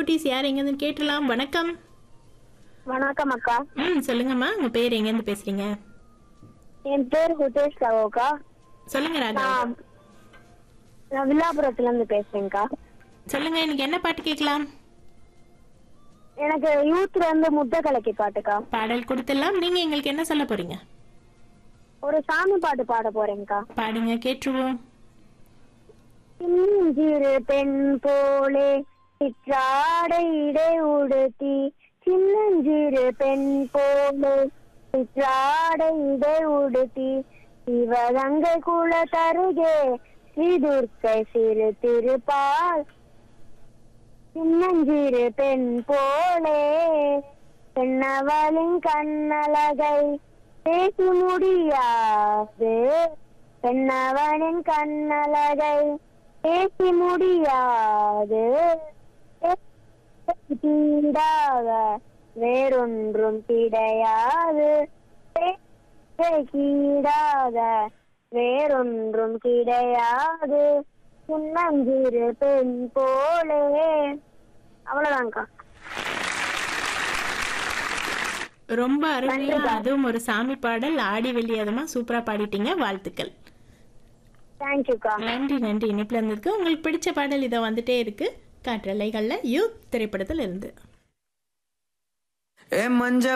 குட்டீஸ் யார் எங்கேருந்து கேட்டலாம் வணக்கம் வணக்கம் அக்கா ம் சொல்லுங்கம்மா உங்க பேர் எங்கேருந்து பேசுறீங்க என் பேர் ஹுதேஷ் ராவோக்கா சொல்லுங்க ராகவ் நான் நான் வில்லாபுரத்துல இருந்து பேசுறேன்க்கா சொல்லுங்க இன்னைக்கு என்ன பாட்டு கேட்கலாம் எனக்கு யூத்ல இருந்து முத்த கலக்கி பாட்டுக்கா பாடல் கொடுத்துடலாம் நீங்க எங்களுக்கு என்ன சொல்ல போறீங்க ஒரு சாமி பாட்டு பாட போறேன்க்கா பாடுங்க கேட்டுருவோம் சிறு பெண் போலே சிற்றாடை இடை உடுத்தி சின்னஞ்சிறு பெண் போலே சிற்றாடை இடை உடுத்தி சிவகங்கை குல தருகே ஸ்ரீதுர்க்கை சிறு திருப்பால் சின்னஞ்சிறு பெண் போலே பெண்ணவளின் கண்ணழகை பேசி முடியாது பெண்ணவனின் கண்ணழகை பேசி முடியாது கீடாக வேறொன்றும் கிடையாது கீடாக வேறொன்றும் கிடையாது சின்னஞ்சிறு பெண் போலே அவ்வளவுதான்க்கா ரொம்ப அருமையா அதுவும் ஒரு சாமி பாடல் ஆடி வெள்ளியாதமா சூப்பரா பாடிட்டீங்க வாழ்த்துக்கள் தேங்க்யூக்கா நன்றி நன்றி இனிப்புல இருந்ததுக்கு உங்களுக்கு பிடிச்ச பாடல் இதை வந்துட்டே இருக்கு காற்றலைகள்ல யூத் திரைப்படத்துல இருந்து ஏ மஞ்ச